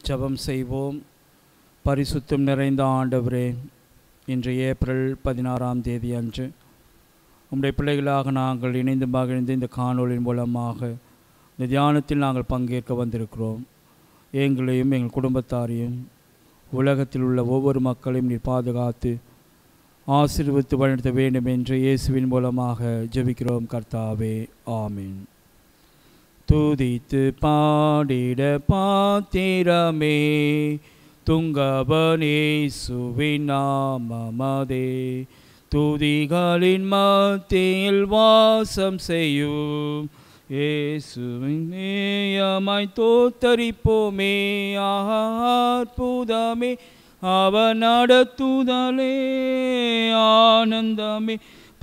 ஜெபம் செய்வோம் பரிசுத்தம் நிறைந்த ஆண்டவரே இன்று ஏப்ரல் பதினாறாம் தேதி அன்று உம்முடைய பிள்ளைகளாக நாங்கள் இணைந்து மகிழ்ந்து இந்த காணொளியின் மூலமாக இந்த தியானத்தில் நாங்கள் பங்கேற்க வந்திருக்கிறோம் எங்களையும் எங்கள் குடும்பத்தாரையும் உலகத்தில் உள்ள ஒவ்வொரு மக்களையும் நீர் பாதுகாத்து ஆசீர்வதித்து வழிநடத்த வேண்டும் என்று இயேசுவின் மூலமாக ஜெபிக்கிறோம் கர்த்தாவே ஆமீன் துதித்து பாடிட பாத்திரமே துங்கபனே சுவிநாமதே துதிகளின் மத்தியில் வாசம் செய்யும் இயேசுவின் நேயமாய் தோத்தரிப்போமே அற்புதமே அவன் நடத்துதலே ஆனந்தமே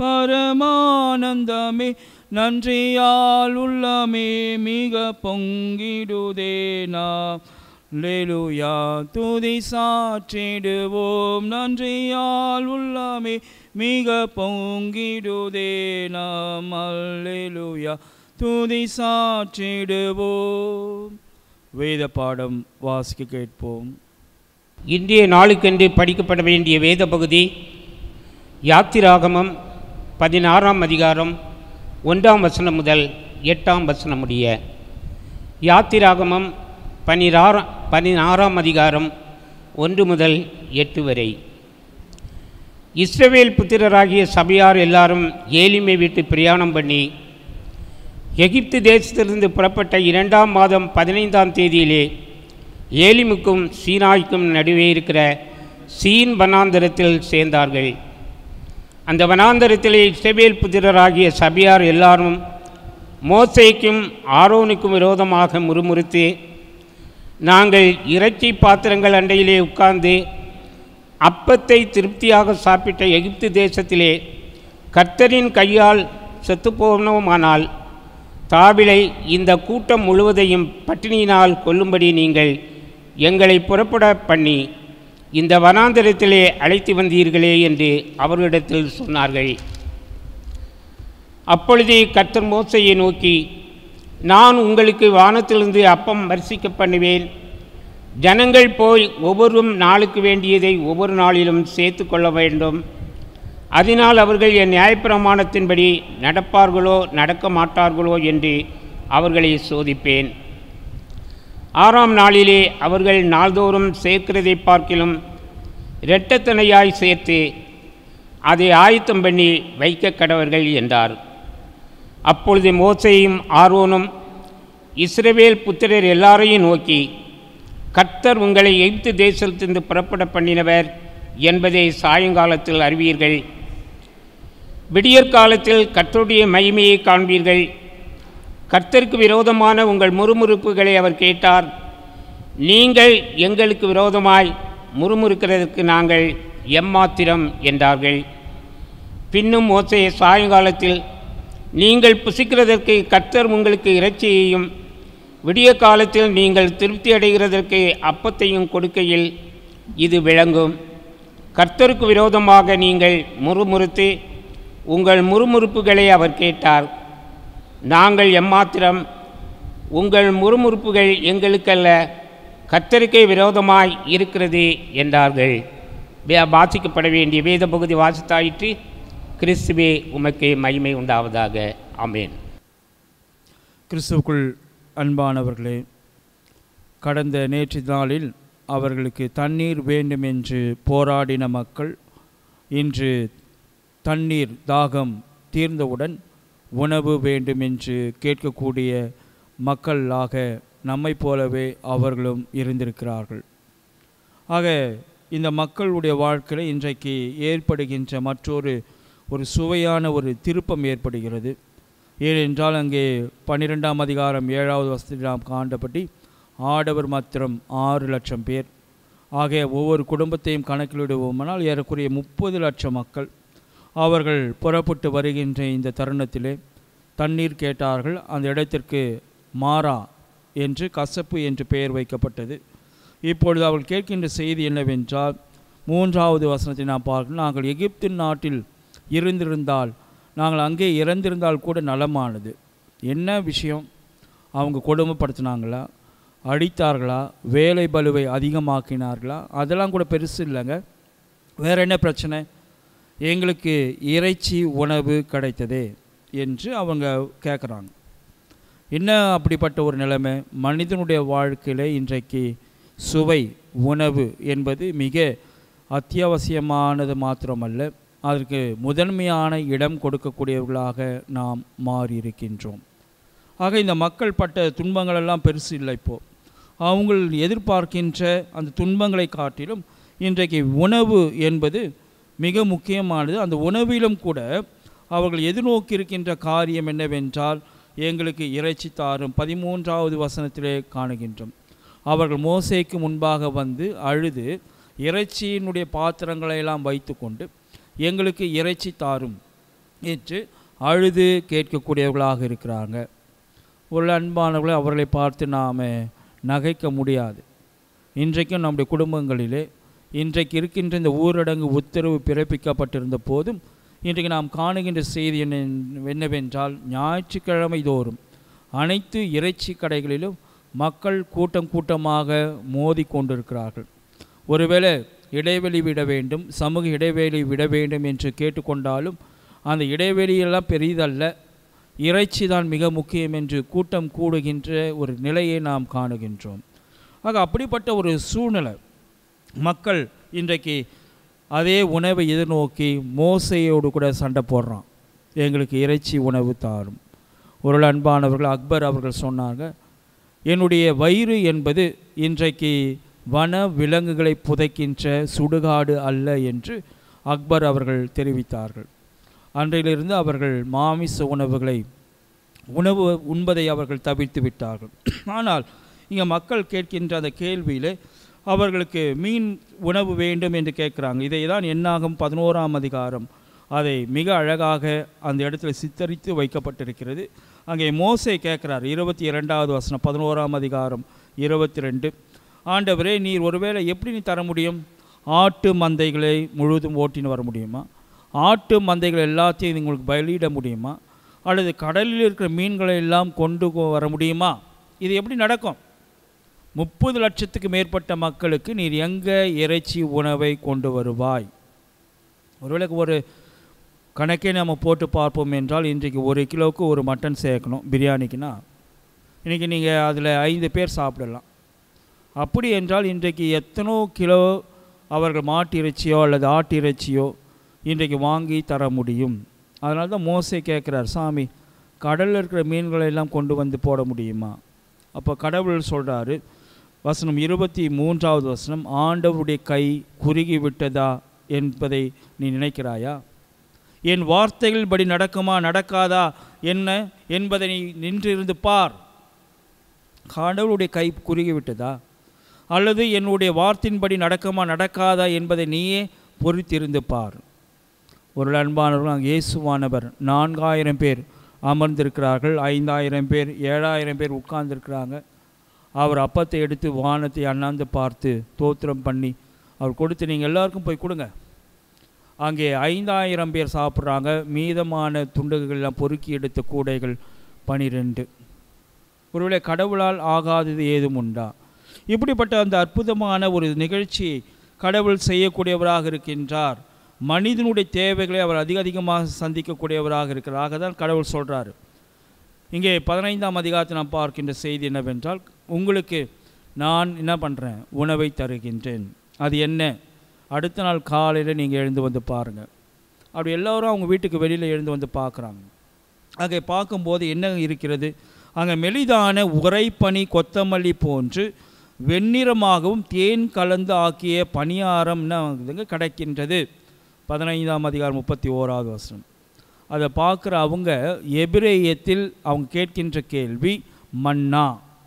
பரமானந்தமே நன்றியால் உள்ளமே மிக பொங்கிடுதே நாம் லேலுயா துதி சாற்றிடுவோம் நன்றியால் உள்ளமே மிக பொங்கிடுதே நாம் அல்லேலுயா துதி சாற்றிடுவோம் வேத பாடம் வாசிக்க கேட்போம் இன்றைய நாளுக்கென்று படிக்கப்பட வேண்டிய வேத பகுதி யாத்திராகமம் பதினாறாம் அதிகாரம் ஒன்றாம் வசனம் முதல் எட்டாம் வசனம் முடிய யாத்திராகமம் பனிராற பதினாறாம் அதிகாரம் ஒன்று முதல் எட்டு வரை இஸ்ரவேல் புத்திரராகிய சபையார் எல்லாரும் ஏலிமை விட்டு பிரயாணம் பண்ணி எகிப்து தேசத்திலிருந்து புறப்பட்ட இரண்டாம் மாதம் பதினைந்தாம் தேதியிலே ஏலிமுக்கும் சீனாய்க்கும் நடுவே இருக்கிற சீன் வனாந்தரத்தில் சேர்ந்தார்கள் அந்த வனாந்தரத்திலே இஸ்ரவேல் புத்திரராகிய சபியார் எல்லாரும் மோசைக்கும் ஆரோனுக்கும் விரோதமாக முறுமுறுத்து நாங்கள் இறைச்சி பாத்திரங்கள் அண்டையிலே உட்கார்ந்து அப்பத்தை திருப்தியாக சாப்பிட்ட எகிப்து தேசத்திலே கர்த்தரின் கையால் செத்துப்போனோமானால் தாவிலை இந்த கூட்டம் முழுவதையும் பட்டினியினால் கொல்லும்படி நீங்கள் எங்களை புறப்பட பண்ணி இந்த வனாந்தரத்திலே அழைத்து வந்தீர்களே என்று அவர்களிடத்தில் சொன்னார்கள் அப்பொழுதே கர்த்தர் மோசையை நோக்கி நான் உங்களுக்கு வானத்திலிருந்து அப்பம் வரிசிக்க பண்ணுவேன் ஜனங்கள் போய் ஒவ்வொருவரும் நாளுக்கு வேண்டியதை ஒவ்வொரு நாளிலும் சேர்த்து கொள்ள வேண்டும் அதனால் அவர்கள் என் நியாயப்பிரமாணத்தின்படி நடப்பார்களோ நடக்க மாட்டார்களோ என்று அவர்களை சோதிப்பேன் ஆறாம் நாளிலே அவர்கள் நாள்தோறும் சேர்க்கிறதை பார்க்கிலும் இரட்டத்தனையாய் சேர்த்து அதை ஆயத்தம் பண்ணி வைக்க கடவர்கள் என்றார் அப்பொழுது மோசையும் ஆர்வோனும் இஸ்ரவேல் புத்திரர் எல்லாரையும் நோக்கி கர்த்தர் உங்களை எகிப்து தேசத்திலிருந்து புறப்பட பண்ணினவர் என்பதை சாயங்காலத்தில் அறிவீர்கள் விடியற்காலத்தில் கர்த்தருடைய மகிமையை காண்பீர்கள் கர்த்தருக்கு விரோதமான உங்கள் முறுமுறுப்புகளை அவர் கேட்டார் நீங்கள் எங்களுக்கு விரோதமாய் முறுமுறுக்கிறதற்கு நாங்கள் எம்மாத்திரம் என்றார்கள் பின்னும் மோசைய சாயங்காலத்தில் நீங்கள் புசிக்கிறதற்கு கர்த்தர் உங்களுக்கு இறைச்சியையும் விடிய காலத்தில் நீங்கள் திருப்தி அடைகிறதற்கு அப்பத்தையும் கொடுக்கையில் இது விளங்கும் கர்த்தருக்கு விரோதமாக நீங்கள் முறுமுறுத்து உங்கள் முறுமுறுப்புகளை அவர் கேட்டார் நாங்கள் எம்மாத்திரம் உங்கள் முறுமுறுப்புகள் எங்களுக்கல்ல கர்த்தருக்கே விரோதமாய் இருக்கிறது என்றார்கள் வே- வாசிக்கப்பட வேண்டிய வேத பகுதி வாசித்தாயிற்று கிறிஸ்துவே உமக்கே மகிமை உண்டாவதாக ஆமென் கிறிஸ்துவுக்குள் அன்பானவர்களே கடந்த நேற்று நாளில் அவர்களுக்கு தண்ணீர் வேண்டும் என்று போராடின மக்கள் இன்று தண்ணீர் தாகம் தீர்ந்தவுடன் உணவு வேண்டும் என்று கேட்கக்கூடிய மக்களாக நம்மைப் போலவே அவர்களும் இருந்திருக்கிறார்கள் ஆக இந்த மக்களுடைய வாழ்க்கையில் இன்றைக்கு ஏற்படுகின்ற மற்றொரு ஒரு சுவையான ஒரு திருப்பம் ஏற்படுகிறது ஏனென்றால் அங்கே பன்னிரெண்டாம் அதிகாரம் ஏழாவது வசதியில் நாம் காண்டபடி ஆடவர் மாத்திரம் ஆறு லட்சம் பேர் ஆகிய ஒவ்வொரு குடும்பத்தையும் கணக்கிலிடுவோமானால் ஏறக்குறைய முப்பது லட்சம் மக்கள் அவர்கள் புறப்பட்டு வருகின்ற இந்த தருணத்திலே தண்ணீர் கேட்டார்கள் அந்த இடத்திற்கு மாறா என்று கசப்பு என்று பெயர் வைக்கப்பட்டது இப்பொழுது அவர்கள் கேட்கின்ற செய்தி என்னவென்றால் மூன்றாவது வசனத்தை நாம் பார்க்கணும் நாங்கள் எகிப்து நாட்டில் இருந்திருந்தால் நாங்கள் அங்கே இறந்திருந்தால் கூட நலமானது என்ன விஷயம் அவங்க கொடுமைப்படுத்தினாங்களா அடித்தார்களா வேலை பலுவை அதிகமாக்கினார்களா அதெல்லாம் கூட பெருசு இல்லைங்க வேறு என்ன பிரச்சனை எங்களுக்கு இறைச்சி உணவு கிடைத்ததே என்று அவங்க கேட்குறாங்க என்ன அப்படிப்பட்ட ஒரு நிலைமை மனிதனுடைய வாழ்க்கையில் இன்றைக்கு சுவை உணவு என்பது மிக அத்தியாவசியமானது மாத்திரமல்ல அதற்கு முதன்மையான இடம் கொடுக்கக்கூடியவர்களாக நாம் மாறியிருக்கின்றோம் ஆக இந்த மக்கள் பட்ட துன்பங்கள் எல்லாம் பெருசு இல்லை இப்போது அவங்கள் எதிர்பார்க்கின்ற அந்த துன்பங்களை காட்டிலும் இன்றைக்கு உணவு என்பது மிக முக்கியமானது அந்த உணவிலும் கூட அவர்கள் எதிர்நோக்கி இருக்கின்ற காரியம் என்னவென்றால் எங்களுக்கு இறைச்சி தாரும் பதிமூன்றாவது வசனத்திலே காணுகின்றோம் அவர்கள் மோசேக்கு முன்பாக வந்து அழுது இறைச்சியினுடைய பாத்திரங்களை எல்லாம் வைத்துக்கொண்டு எங்களுக்கு இறைச்சி தாரும் என்று அழுது கேட்கக்கூடியவர்களாக இருக்கிறாங்க ஒரு அன்பானவர்களை அவர்களை பார்த்து நாம் நகைக்க முடியாது இன்றைக்கும் நம்முடைய குடும்பங்களிலே இன்றைக்கு இருக்கின்ற இந்த ஊரடங்கு உத்தரவு பிறப்பிக்கப்பட்டிருந்த போதும் இன்றைக்கு நாம் காணுகின்ற செய்தி என்ன என்னவென்றால் ஞாயிற்றுக்கிழமை தோறும் அனைத்து இறைச்சி கடைகளிலும் மக்கள் கூட்டம் கூட்டமாக மோதி கொண்டிருக்கிறார்கள் ஒருவேளை இடைவெளி விட வேண்டும் சமூக இடைவெளி விட வேண்டும் என்று கேட்டுக்கொண்டாலும் அந்த இடைவெளியெல்லாம் பெரிதல்ல இறைச்சி தான் மிக முக்கியம் என்று கூட்டம் கூடுகின்ற ஒரு நிலையை நாம் காணுகின்றோம் ஆக அப்படிப்பட்ட ஒரு சூழ்நிலை மக்கள் இன்றைக்கு அதே உணவை எதிர்நோக்கி மோசையோடு கூட சண்டை போடுறான் எங்களுக்கு இறைச்சி உணவு தாரும் ஒரு அன்பானவர்கள் அக்பர் அவர்கள் சொன்னாங்க என்னுடைய வயிறு என்பது இன்றைக்கு வன விலங்குகளை புதைக்கின்ற சுடுகாடு அல்ல என்று அக்பர் அவர்கள் தெரிவித்தார்கள் அன்றையிலிருந்து அவர்கள் மாமிச உணவுகளை உணவு உண்பதை அவர்கள் தவிர்த்து விட்டார்கள் ஆனால் இங்கே மக்கள் கேட்கின்ற அந்த கேள்வியில் அவர்களுக்கு மீன் உணவு வேண்டும் என்று கேட்குறாங்க இதை தான் என்னாகும் பதினோராம் அதிகாரம் அதை மிக அழகாக அந்த இடத்துல சித்தரித்து வைக்கப்பட்டிருக்கிறது அங்கே மோசே கேட்குறார் இருபத்தி இரண்டாவது வசனம் பதினோராம் அதிகாரம் இருபத்தி ரெண்டு ஆண்டவரே நீர் ஒருவேளை எப்படி நீ தர முடியும் ஆட்டு மந்தைகளை முழுவதும் ஓட்டின்னு வர முடியுமா ஆட்டு மந்தைகள் எல்லாத்தையும் உங்களுக்கு பலியிட முடியுமா அல்லது கடலில் இருக்கிற மீன்களை எல்லாம் கொண்டு வர முடியுமா இது எப்படி நடக்கும் முப்பது லட்சத்துக்கு மேற்பட்ட மக்களுக்கு நீர் எங்கே இறைச்சி உணவை கொண்டு வருவாய் ஒருவேளை ஒரு கணக்கே நம்ம போட்டு பார்ப்போம் என்றால் இன்றைக்கு ஒரு கிலோவுக்கு ஒரு மட்டன் சேர்க்கணும் பிரியாணிக்குன்னா இன்றைக்கி நீங்கள் அதில் ஐந்து பேர் சாப்பிடலாம் அப்படி என்றால் இன்றைக்கு எத்தனோ கிலோ அவர்கள் மாட்டு இறைச்சியோ அல்லது ஆட்டு இறைச்சியோ இன்றைக்கு வாங்கி தர முடியும் அதனால தான் மோசை கேட்குறார் சாமி கடலில் இருக்கிற மீன்களை எல்லாம் கொண்டு வந்து போட முடியுமா அப்போ கடவுள் சொல்கிறாரு வசனம் இருபத்தி மூன்றாவது வசனம் ஆண்டவருடைய கை குறுகி விட்டதா என்பதை நீ நினைக்கிறாயா என் வார்த்தைகள் படி நடக்குமா நடக்காதா என்ன என்பதை நீ நின்றிருந்து பார் கடவுளுடைய கை குறுகி விட்டதா அல்லது என்னுடைய வார்த்தையின்படி நடக்குமா நடக்காதா என்பதை நீயே பொறுத்திருந்து பார் ஒரு அன்பானவர்கள் அங்கே இயேசுவானவர் நான்காயிரம் பேர் அமர்ந்திருக்கிறார்கள் ஐந்தாயிரம் பேர் ஏழாயிரம் பேர் உட்கார்ந்துருக்கிறாங்க அவர் அப்பத்தை எடுத்து வானத்தை அண்ணாந்து பார்த்து தோத்திரம் பண்ணி அவர் கொடுத்து நீங்கள் எல்லாருக்கும் போய் கொடுங்க அங்கே ஐந்தாயிரம் பேர் சாப்பிட்றாங்க மீதமான துண்டுகள்லாம் பொறுக்கி எடுத்த கூடைகள் பனிரெண்டு ஒருவேளை கடவுளால் ஆகாதது ஏதும் உண்டா இப்படிப்பட்ட அந்த அற்புதமான ஒரு நிகழ்ச்சி கடவுள் செய்யக்கூடியவராக இருக்கின்றார் மனிதனுடைய தேவைகளை அவர் அதிக அதிகமாக சந்திக்கக்கூடியவராக இருக்கிறார் ஆக தான் கடவுள் சொல்கிறாரு இங்கே பதினைந்தாம் அதிகாரத்தை நாம் பார்க்கின்ற செய்தி என்னவென்றால் உங்களுக்கு நான் என்ன பண்ணுறேன் உணவை தருகின்றேன் அது என்ன அடுத்த நாள் காலையில் நீங்கள் எழுந்து வந்து பாருங்கள் அப்படி எல்லோரும் அவங்க வீட்டுக்கு வெளியில் எழுந்து வந்து பார்க்குறாங்க அங்கே பார்க்கும்போது என்ன இருக்கிறது அங்கே மெலிதான உரைப்பனி கொத்தமல்லி போன்று வெண்ணிறமாகவும் தேன் கலந்து ஆக்கிய பணியாரம்னு கிடைக்கின்றது பதினைந்தாம் அதிகாரம் முப்பத்தி ஓராவது வசனம் அதை பார்க்குற அவங்க எபிரேயத்தில் அவங்க கேட்கின்ற கேள்வி மன்னா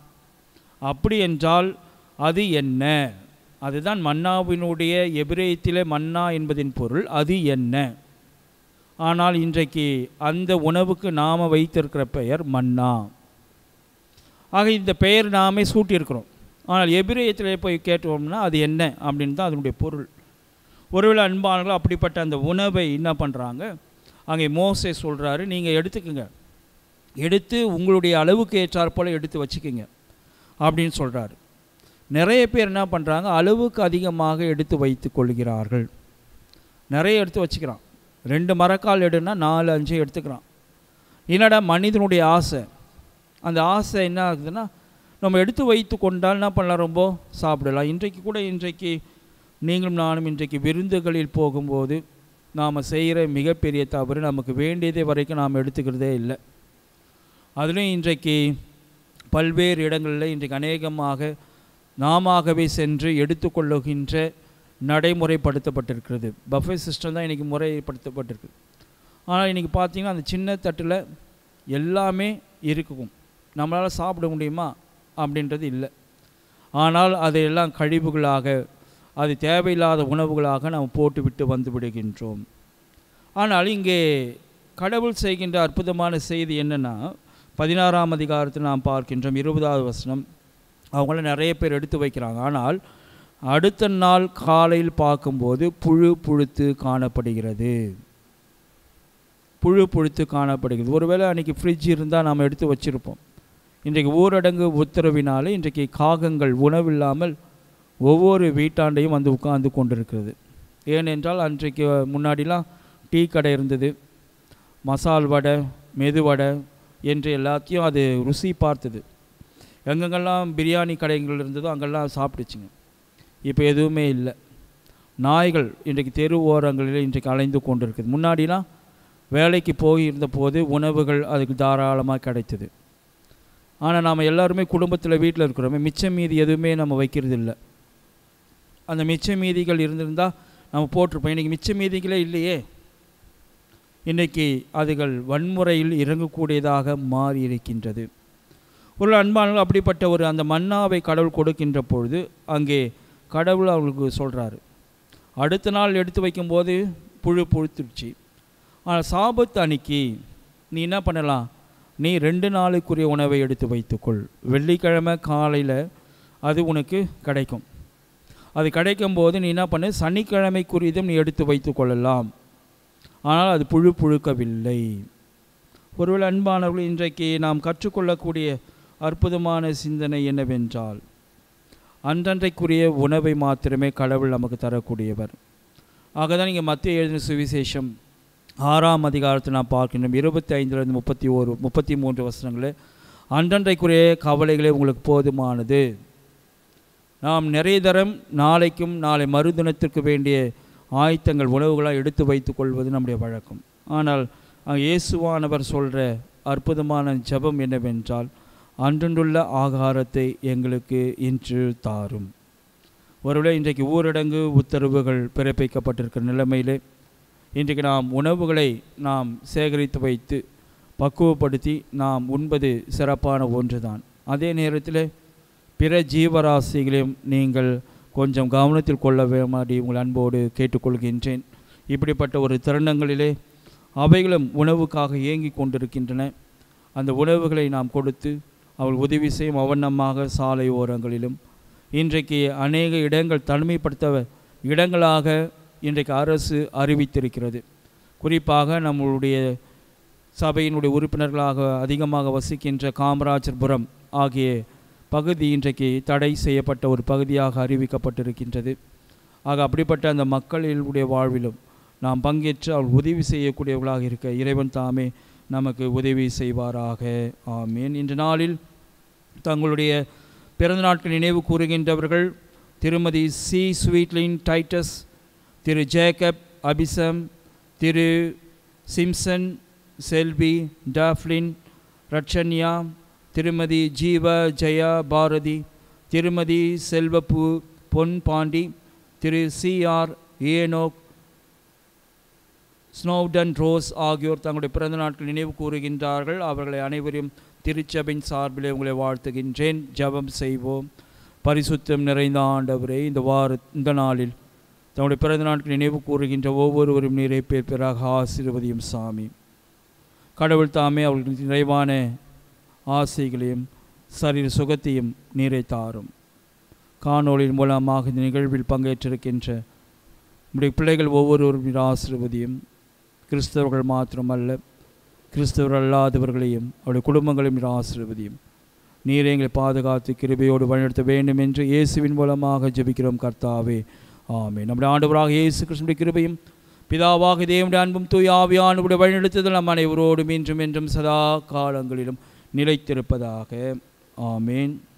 அப்படி என்றால் அது என்ன அதுதான் மன்னாவினுடைய எபிரேயத்திலே மன்னா என்பதின் பொருள் அது என்ன ஆனால் இன்றைக்கு அந்த உணவுக்கு நாம் வைத்திருக்கிற பெயர் மன்னா ஆக இந்த பெயர் நாமே சூட்டியிருக்கிறோம் ஆனால் எபிரேயத்தில் போய் கேட்டோம்னா அது என்ன அப்படின்னு தான் அதனுடைய பொருள் ஒருவேளை அன்பானவர்கள் அப்படிப்பட்ட அந்த உணவை என்ன பண்ணுறாங்க அங்கே மோசே சொல்கிறாரு நீங்கள் எடுத்துக்கோங்க எடுத்து உங்களுடைய அளவுக்கு ஏற்றாற் போல் எடுத்து வச்சுக்கோங்க அப்படின்னு சொல்கிறாரு நிறைய பேர் என்ன பண்ணுறாங்க அளவுக்கு அதிகமாக எடுத்து வைத்து கொள்கிறார்கள் நிறைய எடுத்து வச்சுக்கிறான் ரெண்டு மரக்கால் எடுன்னா நாலு அஞ்சு எடுத்துக்கிறான் என்னடா மனிதனுடைய ஆசை அந்த ஆசை என்ன ஆகுதுன்னா நம்ம எடுத்து வைத்து கொண்டால் என்ன பண்ணலாம் ரொம்ப சாப்பிடலாம் இன்றைக்கு கூட இன்றைக்கு நீங்களும் நானும் இன்றைக்கு விருந்துகளில் போகும்போது நாம் செய்கிற மிகப்பெரிய தவறு நமக்கு வேண்டியதை வரைக்கும் நாம் எடுத்துக்கிறதே இல்லை அதுலேயும் இன்றைக்கு பல்வேறு இடங்களில் இன்றைக்கு அநேகமாக நாமவே சென்று எடுத்துக்கொள்ளுகின்ற நடைமுறைப்படுத்தப்பட்டிருக்கிறது பஃபே சிஸ்டம் தான் இன்றைக்கி முறைப்படுத்தப்பட்டிருக்கு ஆனால் இன்றைக்கி பார்த்தீங்கன்னா அந்த சின்ன தட்டில் எல்லாமே இருக்கும் நம்மளால் சாப்பிட முடியுமா அப்படின்றது இல்லை ஆனால் அதையெல்லாம் கழிவுகளாக அது தேவையில்லாத உணவுகளாக நாம் போட்டுவிட்டு வந்து விடுகின்றோம் ஆனால் இங்கே கடவுள் செய்கின்ற அற்புதமான செய்தி என்னென்னா பதினாறாம் அதிகாரத்தில் நாம் பார்க்கின்றோம் இருபதாவது வசனம் அவங்கள நிறைய பேர் எடுத்து வைக்கிறாங்க ஆனால் அடுத்த நாள் காலையில் பார்க்கும்போது புழு புழுத்து காணப்படுகிறது புழு புழுத்து காணப்படுகிறது ஒருவேளை அன்றைக்கி ஃப்ரிட்ஜ் இருந்தால் நாம் எடுத்து வச்சுருப்போம் இன்றைக்கு ஊரடங்கு உத்தரவினாலே இன்றைக்கு காகங்கள் உணவில்லாமல் ஒவ்வொரு வீட்டாண்டையும் வந்து உட்கார்ந்து கொண்டிருக்கிறது ஏனென்றால் அன்றைக்கு முன்னாடிலாம் டீ கடை இருந்தது மசால் வடை மெதுவடை என்று எல்லாத்தையும் அது ருசி பார்த்தது எங்கெங்கெல்லாம் பிரியாணி கடைகள் இருந்ததோ அங்கெல்லாம் சாப்பிட்டுச்சுங்க இப்போ எதுவுமே இல்லை நாய்கள் இன்றைக்கு தெரு ஓரங்களில் இன்றைக்கு அலைந்து கொண்டிருக்குது முன்னாடிலாம் வேலைக்கு போயிருந்த போது உணவுகள் அதுக்கு தாராளமாக கிடைத்தது ஆனால் நாம் எல்லாருமே குடும்பத்தில் வீட்டில் இருக்கிறோமே மிச்சம் மீதி எதுவுமே நம்ம வைக்கிறது இல்லை அந்த மிச்ச மீதிகள் இருந்திருந்தால் நம்ம போட்டிருப்போம் இன்றைக்கி மிச்ச மீதிகளே இல்லையே இன்றைக்கி அதுகள் வன்முறையில் இறங்கக்கூடியதாக மாறி இருக்கின்றது ஒரு அன்பானவர்கள் அப்படிப்பட்ட ஒரு அந்த மன்னாவை கடவுள் கொடுக்கின்ற பொழுது அங்கே கடவுள் அவங்களுக்கு சொல்கிறாரு அடுத்த நாள் எடுத்து வைக்கும்போது புழு புழுத்துருச்சு ஆனால் சாபத்து அன்னைக்கு நீ என்ன பண்ணலாம் நீ ரெண்டு நாளுக்குரிய உணவை எடுத்து வைத்துக்கொள் வெள்ளிக்கிழமை காலையில் அது உனக்கு கிடைக்கும் அது கிடைக்கும் போது நீ என்ன பண்ணு சனிக்கிழமைக்குரியதும் நீ எடுத்து வைத்து கொள்ளலாம் ஆனால் அது புழு புழுக்கவில்லை ஒருவேளை அன்பானவர்கள் இன்றைக்கு நாம் கற்றுக்கொள்ளக்கூடிய அற்புதமான சிந்தனை என்னவென்றால் அன்றன்றைக்குரிய உணவை மாத்திரமே கடவுள் நமக்கு தரக்கூடியவர் ஆக தான் நீங்கள் மத்திய எழுதின சுவிசேஷம் ஆறாம் அதிகாரத்தை நாம் பார்க்கின்றோம் இருபத்தி ஐந்துலேருந்து முப்பத்தி ஓரு முப்பத்தி மூன்று வசனங்களே அன்றன்றைக்குரிய கவலைகளே உங்களுக்கு போதுமானது நாம் நிறைய தரம் நாளைக்கும் நாளை மறுதினத்திற்கு வேண்டிய ஆயத்தங்கள் உணவுகளாக எடுத்து வைத்து கொள்வது நம்முடைய வழக்கம் ஆனால் அங்கே இயேசுவானவர் சொல்கிற அற்புதமான ஜெபம் என்னவென்றால் அன்றன்றுள்ள ஆகாரத்தை எங்களுக்கு இன்று தாரும் ஒருவேளை இன்றைக்கு ஊரடங்கு உத்தரவுகள் பிறப்பிக்கப்பட்டிருக்கிற நிலைமையிலே இன்றைக்கு நாம் உணவுகளை நாம் சேகரித்து வைத்து பக்குவப்படுத்தி நாம் உண்பது சிறப்பான ஒன்றுதான் அதே நேரத்தில் பிற ஜீவராசிகளையும் நீங்கள் கொஞ்சம் கவனத்தில் கொள்ள வேமாடி உங்கள் அன்போடு கேட்டுக்கொள்கின்றேன் இப்படிப்பட்ட ஒரு தருணங்களிலே அவைகளும் உணவுக்காக ஏங்கி கொண்டிருக்கின்றன அந்த உணவுகளை நாம் கொடுத்து அவள் உதவி செய்யும் அவண்ணமாக சாலை ஓரங்களிலும் இன்றைக்கு அநேக இடங்கள் தனிமைப்படுத்த இடங்களாக இன்றைக்கு அரசு அறிவித்திருக்கிறது குறிப்பாக நம்மளுடைய சபையினுடைய உறுப்பினர்களாக அதிகமாக வசிக்கின்ற காமராஜர்புரம் ஆகிய பகுதி இன்றைக்கு தடை செய்யப்பட்ட ஒரு பகுதியாக அறிவிக்கப்பட்டிருக்கின்றது ஆக அப்படிப்பட்ட அந்த மக்களுடைய வாழ்விலும் நாம் பங்கேற்று அவள் உதவி செய்யக்கூடியவர்களாக இருக்க இறைவன் தாமே நமக்கு உதவி செய்வாராக ஆமேன் இன்று நாளில் தங்களுடைய பிறந்த நாட்கள் நினைவு கூறுகின்றவர்கள் திருமதி சி ஸ்வீட்லின் டைட்டஸ் திரு ஜேக்கப் அபிசம் திரு சிம்சன் செல்வி டாஃப்லின் ரட்சன்யா திருமதி ஜீவ ஜெயா பாரதி திருமதி செல்வப்பு பொன் பாண்டி திரு C R Enoch Snowden Rose ஆகியோர் தங்களுடைய பிறந்த நாட்கள் நினைவு கூறுகின்றார்கள் அவர்களை அனைவரையும் திருச்சபையின் சார்பிலே உங்களை வாழ்த்துகின்றேன் ஜெபம் செய்வோம் பரிசுத்தம் நிறைந்த ஆண்டவரே இந்த வார இந்த நாளில் தங்களுடைய பிறந்த நாட்கள் நினைவு கூறுகின்ற ஒவ்வொருவரும் நீரை பேர் பேராக ஆசீர்வதியும் சாமி கடவுள் தாமே அவர்களுக்கு நிறைவான ஆசைகளையும் சரீர சுகத்தையும் நீரை தாரும் காணொளியின் மூலமாக இந்த நிகழ்வில் பங்கேற்றிருக்கின்ற நம்முடைய பிள்ளைகள் ஒவ்வொருவரும் நீர் ஆசீர்வதியும் கிறிஸ்தவர்கள் மாத்திரமல்ல கிறிஸ்தவர் அல்லாதவர்களையும் அவருடைய குடும்பங்களையும் நீர் ஆசீர்வதியும் நீர் எங்களை பாதுகாத்து கிருபையோடு வழிநடத்த வேண்டும் என்று இயேசுவின் மூலமாக ஜெபிக்கிறோம் கர்த்தாவே ஆமென் நம்முடைய ஆண்டவராக இயேசு கிறிஸ்துடைய கிருபையும் பிதாவாக தேவனுடைய அன்பும் தூய் ஆவியானவருடைய வழிநடத்துதல் நம் அனைவரோடும் இன்றும் என்றும் சதா காலங்களிலும் நிலைத்திருப்பதாக ஆமேன்